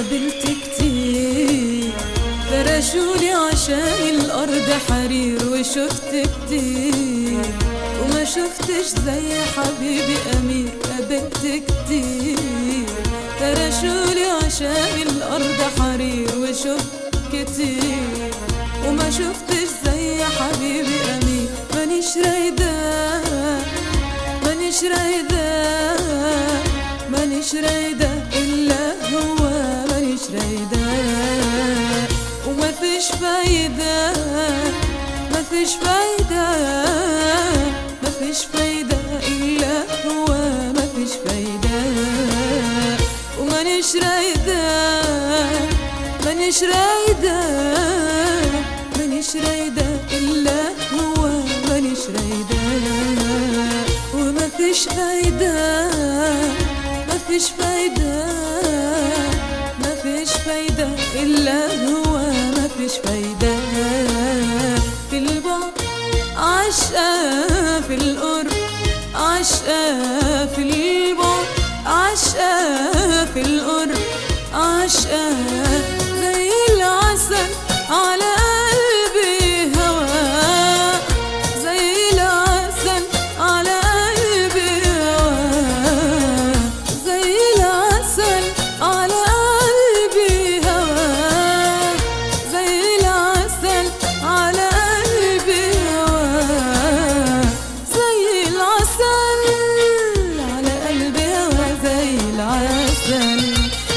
قابلت كتير فرشولي عشان الأرض حرير وشفت كتير وما شفتش زي حبيبي أمير قابلت كتير فرشولي عشان الأرض حرير وشفت كتير وما شفتش زي حبيبي أمير مانيش رايدة مانيش رايدة مانيش رايدة إلا هو مانيش رايدة وما فيش فايدة ما فيش فايدة ما فيش فايدة إلا هو ما فيش فايدة ومانيش رايدة مانيش رايدة مانيش رايدة إلا هو مانيش رايدة وما فيش فايدة ما فيش فايدة ما فيش فايدة إلا هو ما فيش فايدة في البعد عشقة في القرب عشقة في البعد عشقة في القرب عشقة زي العسل على قلبي هوا زي العسل على قلبي هوا زي العسل على قلبي هوا زي العسل على قلبي هوا زي العسل على قلبي هوا زي العسل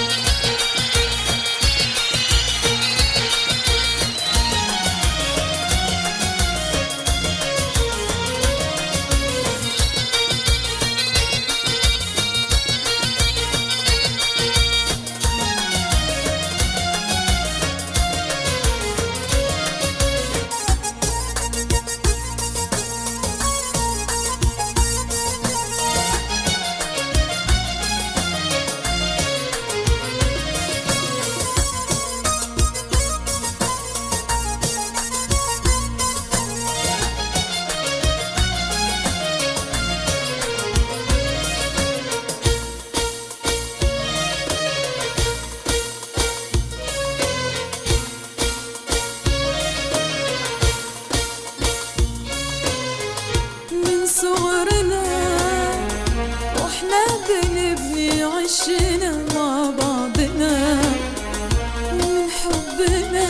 من صغرنا واحنا بنبني عشنا مع بعضنا من حبنا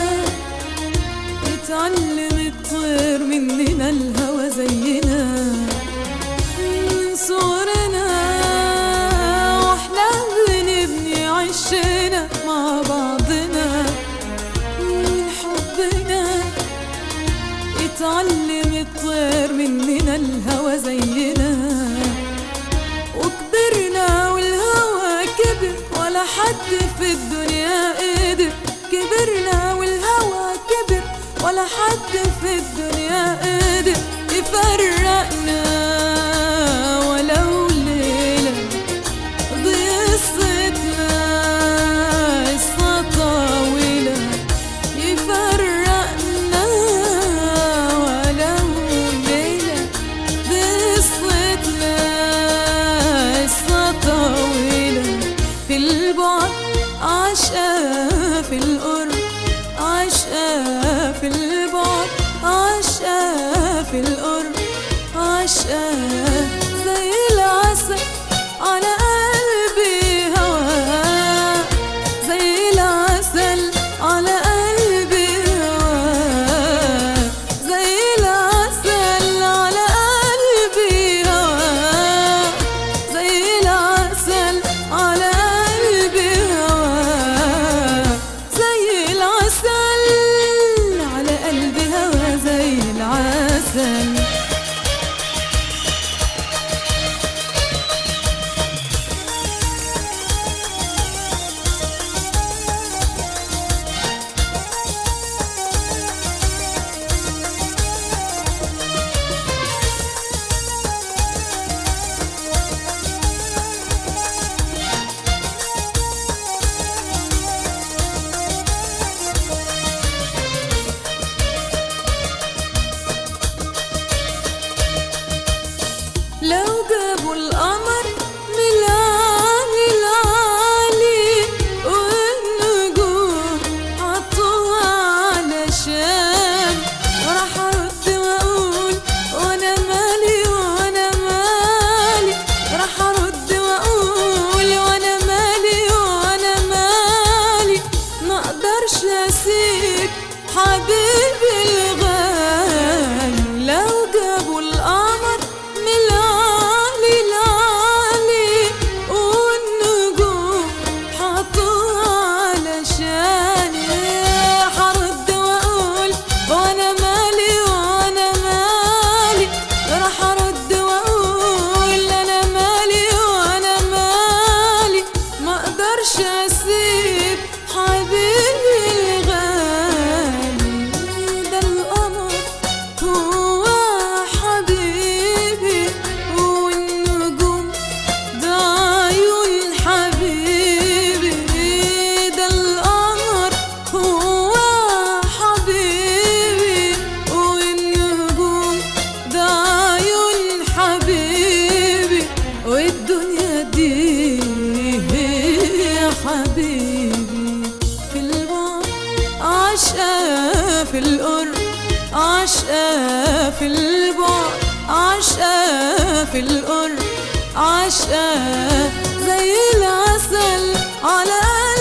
اتعلم الطير مننا الهوى زينا من صغرنا واحنا بنبني عشنا مع بعضنا من حبنا يتعلم الطير مننا الهوى زينا وكبرنا والهوى كبر ولا حد في الدنيا قدر كبرنا والهوى كبر ولا حد في الدنيا قدر يفرقنا ولو ليلة دي قصتنا قصة طويلة يفرقنا ولو ليلة قصتنا قصة طويلة في البعد عشقة في القرب عشقة في البعد عشقة في القرب عشقة زي العسل على قلبي هوا زي العسل على قلبي هوا زي العسل على قلبي هوا زي العسل على قلبي هوا زي العسل على قلبي هوا زي العسل حبيبي الغالي لو جابوا القمر من العالي العالي والنجوم حطوها علشاني حرد واقول وانا مالي وانا مالي راح ارد واقول انا مالي وانا مالي ما اقدرش اسيب حبيبي الغالي ده القمر هو حبيبي والنجوم ده عيون حبيبي ده القمر هو حبيبي والنجوم ده عيون حبيبي والدنيا دي يا حبيبي في البعد عشقة في القرب عشقة في البعد عشقة في القرب عشقة زي العسل على